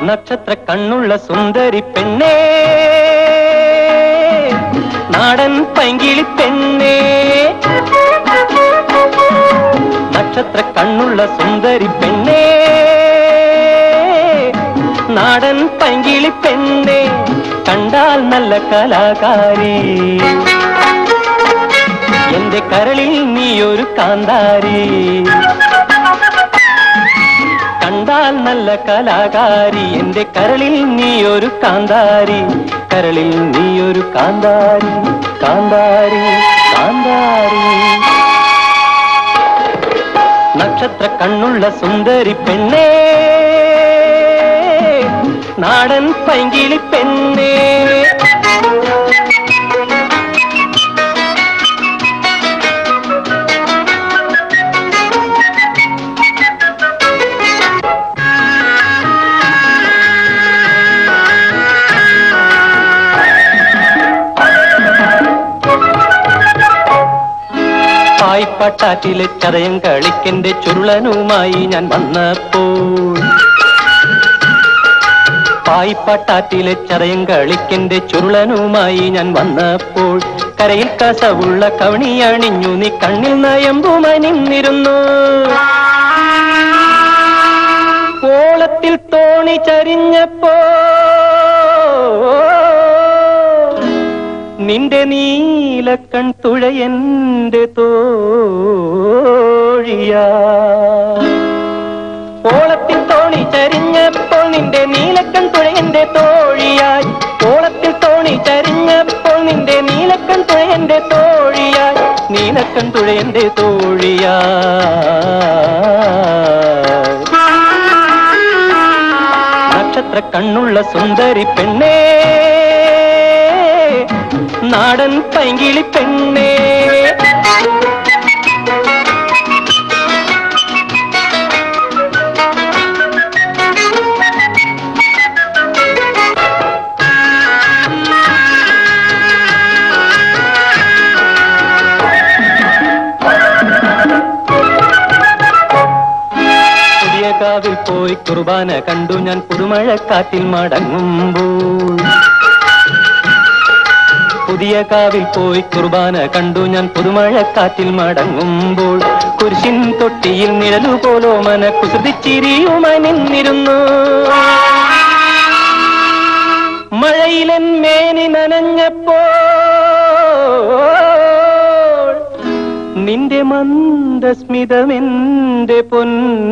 നക്ഷത്ര കണ്ണുള്ള സുന്ദരി പെണ്ണേ നാടൻ പൈങ്കിളി പെണ്ണേ നക്ഷത്ര കണ്ണുള്ള സുന്ദരി പെണ്ണേ നാടൻ പൈങ്കിളി പെണ്ണേ കണ്ടാൽ നല്ല കലാകാരി എന്റെ കരളിൽ നീയൊരു കാന്താരി കണ്ടാൽ നല്ല കലാകാരി എന്റെ കരളിൽ നീയൊരു കാന്താരി കരളിൽ നീയൊരു കാന്താരി കാന്താരി കാന്താരി നക്ഷത്ര കണ്ണുള്ള സുന്ദരി പെണ്ണേ നാടൻ പൈങ്കിളി പെണ്ണേ പായ്പട്ടാറ്റിലെ ചതയം കളിക്കെന്റെ ചുരുളനുമായി ഞാൻ വന്നപ്പോൾ പായ്പട്ടാറ്റിലെ ചതയം കളിക്കെന്റെ ചുരുളനുമായി ഞാൻ വന്നപ്പോൾ കരയിൽ കസവുള്ള കവണി അണിഞ്ഞു നീ കണ്ണിൽ നയമ്പുമനിന്നിരുന്നു ഓളത്തിൽ തോണി ചരിഞ്ഞപ്പോ നിന്റെ നീലക്കൺ തുഴയന്റെ തോഴിയാ ഓളത്തിൽ തോണി ചരിഞ്ഞപ്പോൾ നിന്റെ നീലക്കൺ തുഴയന്റെ തോഴിയായി ഓളത്തിൽ തോണി ചരിഞ്ഞപ്പോൾ നിന്റെ നീലക്കൺ തുഴയന്റെ തോഴിയായി നീലക്കൺ തുഴയന്റെ തോഴിയായി നക്ഷത്ര കണ്ണുള്ള സുന്ദരി പെണ്ണേ നാടൻ പൈങ്കിളി പെണ്ണേ പുതിയ കാവിൽ പോയി കുർബാന കണ്ടു ഞാൻ പുതുമഴക്കാറ്റിൽ മടങ്ങുമ്പോൾ പുതിയ കാവിൽ പോയി കുർബാന കണ്ടു ഞാൻ പുതുമഴക്കാറ്റിൽ മടങ്ങുമ്പോൾ കുരിശിൻ തൊട്ടിയിൽ നിഴലു പോലോ മന കുസൃതിച്ചിരിയുമായി നിന്നിരുന്നു മഴയിലൻ മേനി നനഞ്ഞപ്പോൾ നിന്റെ മന്ദസ്മിതമെന്റെ പൊൻ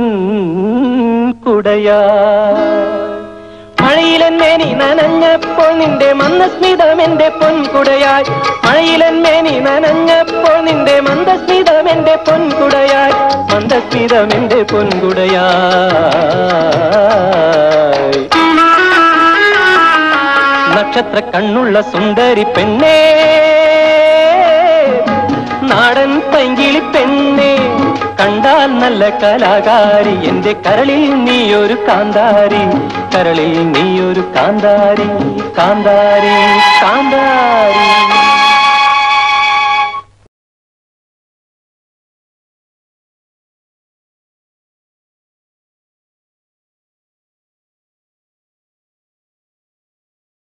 കുടയാ മഴയിലെന്നേനി നനഞ്ഞപ്പോൾ നിന്റെ മന്ദസ്മിതമെന്റെ പൊൻകുടയായി മഴയിലെന്നേനി നനഞ്ഞപ്പോൾ നിന്റെ മന്ദസ്മിതമെന്റെ പൊൻകുടയായി മന്ദസ്മിതമെന്റെ പൊൻകുടയായി നക്ഷത്ര കണ്ണുള്ള സുന്ദരി പെണ്ണേ നാടൻ പൈങ്കിളി പെണ്ണേ കണ്ടാൽ നല്ല കലാകാരി എന്റെ കരളിൽ നീയൊരു കാന്താരി കരളിൽ നീയൊരു കാന്താരി കാന്താരി കാന്താരി